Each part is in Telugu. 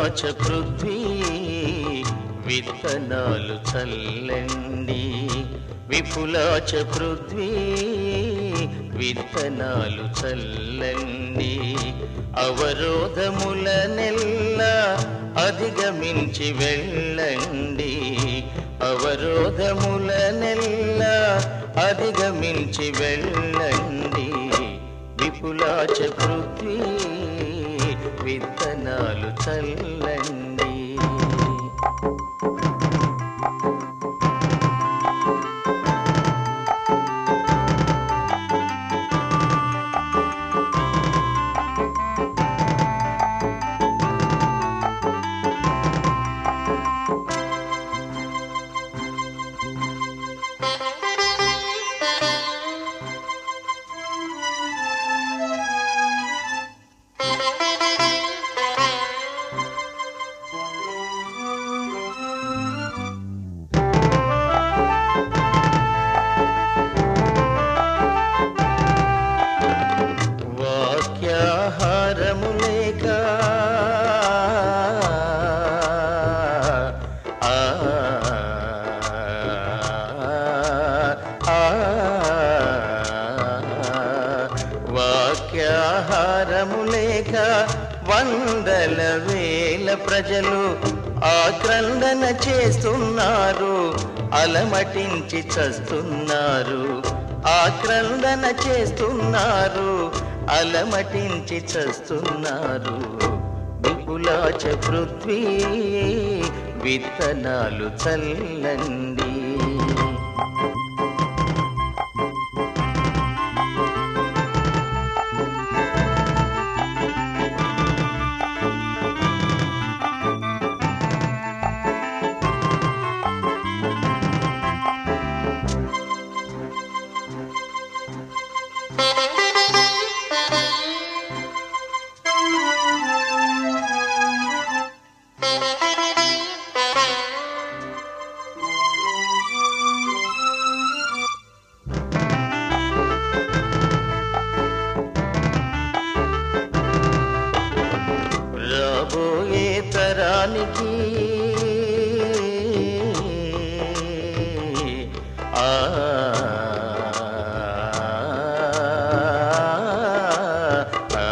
విపులాచ పృథ్వీ విత్తనాలు చల్లండి విపులాచ పృథ్వీ విత్తనాలు చల్లండి అవరోధముల నెల్ల అధిగమించి వెళ్ళండి అవరోధముల నెల్ల అధిగమించి వెళ్ళండి విపులాచ పృథ్వీ విత్తనాలు చల్లండి వాక్యాహారము లేక ఆ, ఆ, వాక్యాహారము లేక వందల వేల ప్రజలు ఆక్రందన చేస్తున్నారు అలమటించి చస్తున్నారు ఆక్రందన చేస్తున్నారు అలమటించి చస్తున్నారు విపులాచ పృథ్వీ విత్తనాలు చల్లండి రాబోయే తరానికి ఆ ఆ,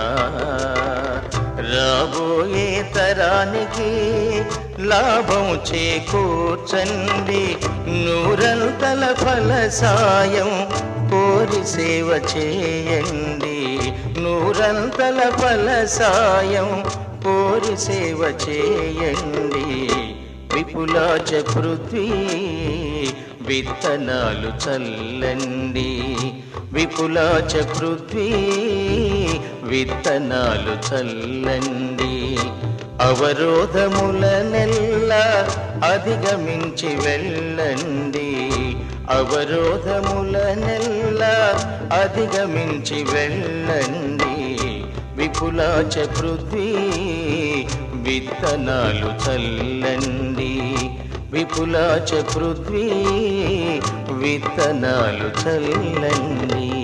రాబోయే తరానికి లాభం చేకూర్చండి నూరంతల ఫల సాయం కోరి సేవ చేయండి నూరంతల ఫల సాయం కోరి సేవ చేయండి విపులాచ పృథ్వీ విత్తనాలు చల్లండి విపులాచ పృథ్వీ విత్తనాలు చల్లండి అవరోధముల నెల్ల అధిగమించి వెళ్ళండి అవరోధముల నెల్ల అధిగమించి వెళ్ళండి విపులాచ పృథ్వీ విత్తనాలు చల్లండి విపులాచ పృథ్వీ విత్తనాలు చల్లండి